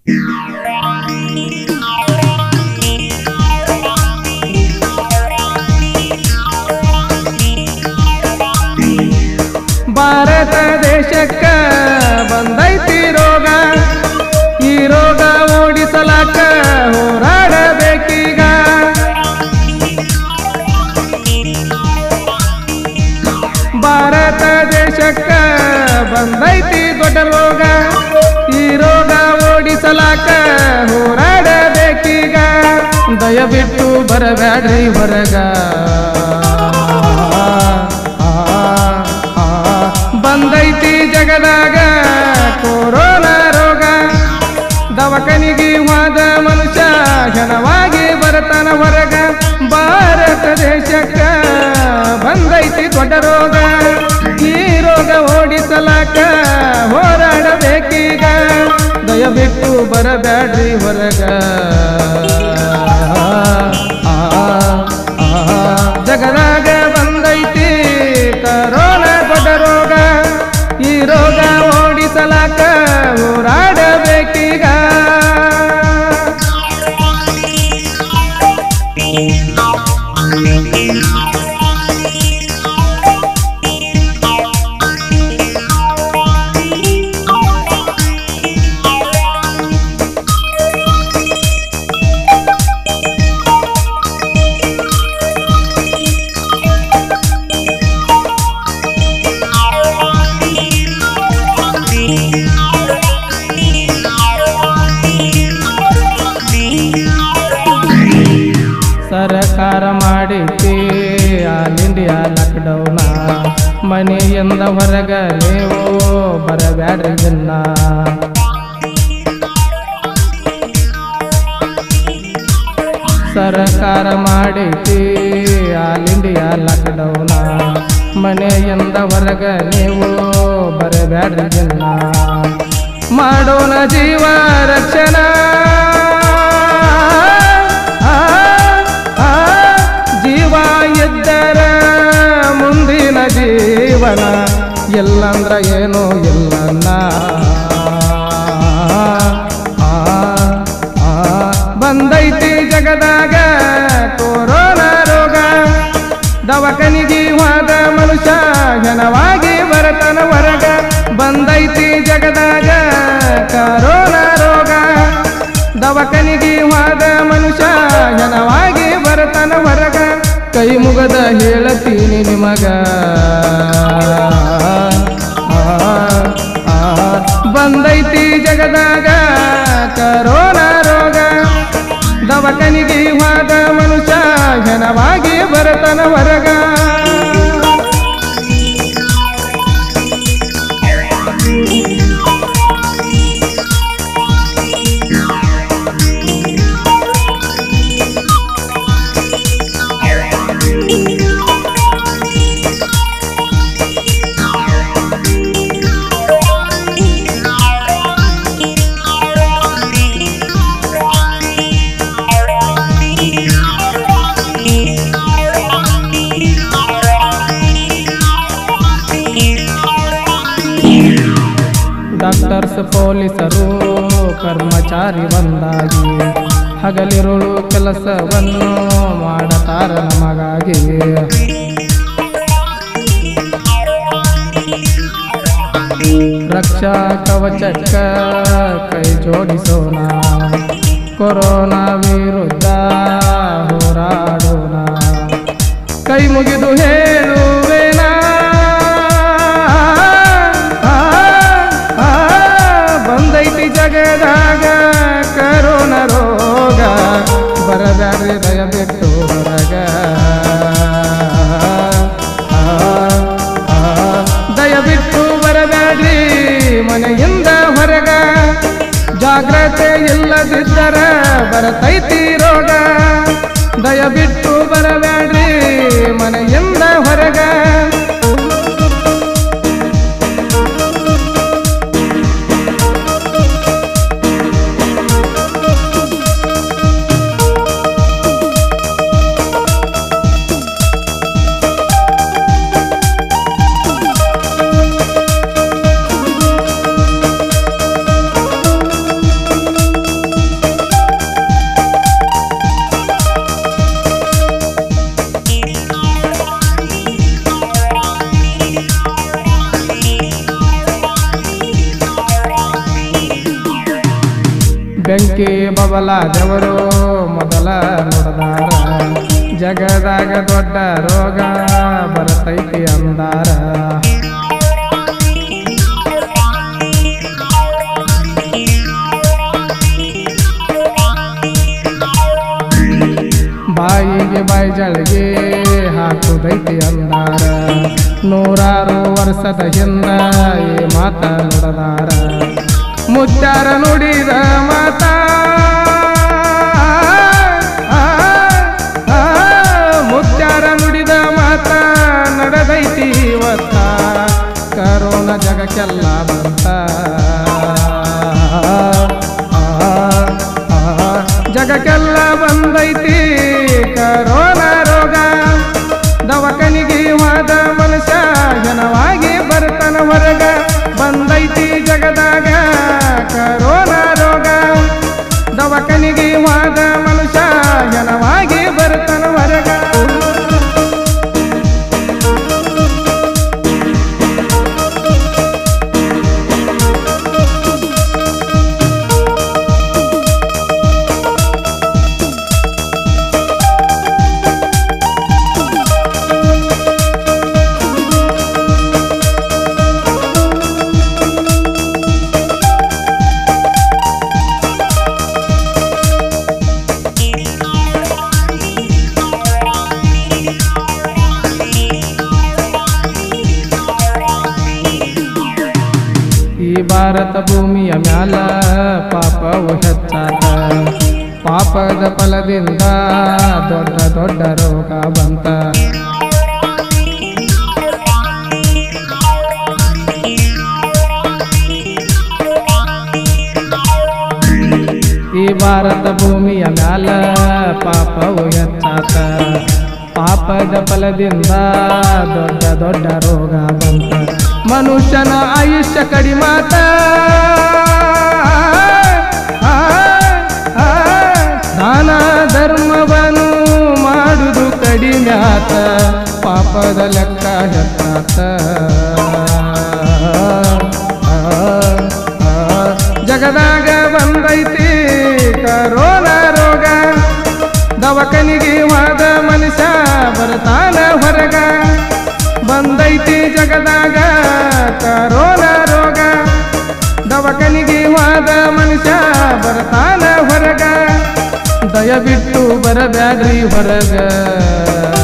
ಭಾರತ ದೇಶಕ್ಕ ಬಂದೈತಿ ರೋಗ ಈ ರೋಗ ಓಡಿಸಲಾಕ ಹೋರಾಡಬೇಕೀಗ ಭಾರತ ದೇಶಕ್ಕ ಬಂದೈತಿ ದೊಡ್ಡ ರೋಗ ಈ ರೋಗ ಓಡಿಸಲಾಕ ಹೋರಾಡಬೇಕೀಗ ದಯವಿಟ್ಟು ಬರಬ್ಯಾಡ್ರಿ ಹೊರಗ ಬಂದೈತಿ ಜಗದಾಗ ಕೊರೋನಾ ರೋಗ ದವಕನಿಗೆ ಹೋದ ಮನುಷ್ಯ ಕ್ಷಣವಾಗಿ ಬರತನ ಹೊರಗ ಭಾರತ ದೇಶಕ್ಕ ಬಂದೈತಿ ದೊಡ್ಡ ರೋಗ ಈ ರೋಗ ಓಡಿಸಲಾಕ ಹೋರಾಡಬೇಕೀಗ ದಯವಿಟ್ಟು ಬರಬ್ಯಾಡ್ರಿ ಹೊರಗ ಆ, ಆ, ಜಗದಾಗ ಬಂದೈತಿ ಕರೋನಾ ದೊಡ್ಡ ರೋಗ ಈ ರೋಗ ಓಡಿಸಲಾಕ ಹೋರಾಡಬೇಕೀಗ ಸರ್ಕಾರ ಮಾಡೈತಿ ಆಲ್ ಇಂಡಿಯಾ ಲಾಕ್ಡೌನ ಮನೆಯಿಂದ ಹೊರಗ ನೀವು ಬರಬ್ಯಾಡ್ರಿ ಜನ್ನ ಸರ್ಕಾರ ಮಾಡೈತಿ ಆಲ್ ಇಂಡಿಯಾ ಲಾಕ್ಡೌನ ಮನೆಯಿಂದ ಹೊರಗ ನೀವು ಬರಬ್ಯಾಡ್ರಿ ಜನ್ನ ಮಾಡೋಣ ಜೀವ ರಕ್ಷಣಾ ಆ, ಆ, ಜೀವ ಇದ್ದರ ಮುಂದಿನ ಜೀವನ ಎಲ್ಲಂದ್ರ ಏನು ಎಲ್ಲನ್ನ ಆ, ಆ, ಬಂದೈತಿ ಜಗದಾಗ ಕೊರೋನಾ ರೋಗ ದವಕನಿಗೆ ಹೋದ ಮನುಷ್ಯ ಘನವಾಗಿ ಬರತನ ಹೊರಗ ಬಂದೈತಿ ಜಗದಾಗ ಕರೋನಾ ರೋಗ ದವಕನಿಗೆ ಹೋದ ಮನುಷ್ಯ ಘನವಾಗಿ ಬರತನ ಹೊರಗ ಕೈ ಮುಗದ ಹೇಳತೀನಿ ನಿಮಗ ಆ, ಆ, ಬಂದೈತಿ ಜಗದಾಗ ಕರೋನಾ ರೋಗ ದವಕನಿಗೆ ಹೋದ ಮನುಷ್ಯ ಘನವಾಗಿ ಬರತನ ಹೊರಗ ಡಾಕ್ಟರ್ಸ್ ಪೊಲೀಸರು ಕರ್ಮಚಾರಿ ಒಂದಾಗಿ ಹಗಲಿರುಳು ಕೆಲಸವನ್ನು ಮಾಡತಾರ ನಮಗಾಗಿ ರಕ್ಷಾ ಕವಚಕ್ಕ ಕೈ ಜೋಡಿಸೋಣ ಕೊರೋನಾ ವಿರುದ್ಧ ಹೋರಾಡೋಣ ಕೈ ಮುಗಿದು ಹೇಳುವೆನಾ ಆ, ಆ, ಬಂದೈತಿ ಜಗದಾಗ ಕರೋನ ರೋಗ ಬರಬ್ಯಾಡ್ರಿ ದಯವಿಟ್ಟು ಹೊರಗ ಆ, ಆ, ದಯವಿಟ್ಟು ಬರಬ್ಯಾಡ್ರಿ ಮನೆಯಿಂದ ಹೊರಗ ಜಾಗ್ರತೆ ಇಲ್ಲದಿದ್ದರ ಬರತೈತಿ ರೋಗ ದಯವಿಟ್ಟು ಬರಬ್ಯಾಡ್ರಿ ಮನೆಯಿಂದ ಹೊರಗ ಬೆಂಕಿ ಬಬಲಾದವರು ಮೊದಲ ನುಡದಾರ ಜಗದಾಗ ದೊಡ್ಡ ರೋಗ ಬರತೈತಿ ಅಂದಾರ ಬಾಯಿಗೆ ಬಾಯಿ ಜಳಗೆ ಹಾಕುದೈತಿ ಅಂದಾರ ನೂರಾರು ವರ್ಷದ ಹಿಂದ ಈ ಮಾತ ನುಡದಾರ ಮುಚ್ಚಾರ ನುಡಿದ ಮಾತ ಆ, ಆ, ಮುಚ್ಚಾರ ನುಡಿದ ಮಾತ ನಡೆದೈತಿ ಇವತ್ತ ಕರೋನ ಜಗಕ್ಕೆಲ್ಲ ಬಂತ ಆ, ಆ, ಜಗಕ್ಕೆಲ್ಲ ಬಂದೈತಿ ಕರೋನಾ ರೋಗ ದವಕನಿಗೆ ವಾದ ಮನುಷ್ಯ ಜನವಾಗಿ ಬರ್ತಾನ ಹೊರಗ ಬಂದೈತಿ ಜಗದಾಗ ಕರೋನಾ ರೋಗ ದವಕನಿಗೆ ವಾದ ಮನುಷ್ಯ ಜನವಾಗಿ ಬರ್ತಾನ ಹೊರಗ ಈ ಭಾರತ ಭೂಮಿಯ ಮ್ಯಾಲ ಪಾಪವು ಹೆಚ್ಚಾತ ಪಾಪದ ಫಲದಿಂದ ದೊಡ್ಡ ದೊಡ್ಡ ರೋಗ ಬಂತ ಈ ಭಾರತ ಭೂಮಿಯ ಮ್ಯಾಲ ಪಾಪವು ಹೆಚ್ಚಾತ ಪಾಪದ ಫಲದಿಂದ ದೊಡ್ಡ ದೊಡ್ಡ ರೋಗ ಬಂತ ಮನುಷ್ಯನ ಆಯುಷ್ಯ ಕಡಿಮಾತ ಆ, ಆ, ದಾನ ಧರ್ಮವನ್ನು ಮಾಡುದು ಕಡಿಮೆ ಆತ ಪಾಪದ ಲೆಕ್ಕ ಹೆಚ್ಚಾತ ಆ, ಆ, ಜಗದಾಗ ಬಂದೈತಿ ಕರೋನಾ ರೋಗ ದವಕನಿಗೆ ವಾದ ಮನುಷ್ಯ ಬರ್ತಾನ ಹೊರಗ ಬಂದೈತಿ ಜಗದಾಗ ಕರೋನಾ ರೋಗ ದವಕನಿಗೆ ವಾದ ಮನುಷ್ಯ ಬರ್ತಾನ ಹೊರಗ ದಯವಿಟ್ಟು ಬರಬ್ಯಾಡ್ರಿ ಹೊರಗ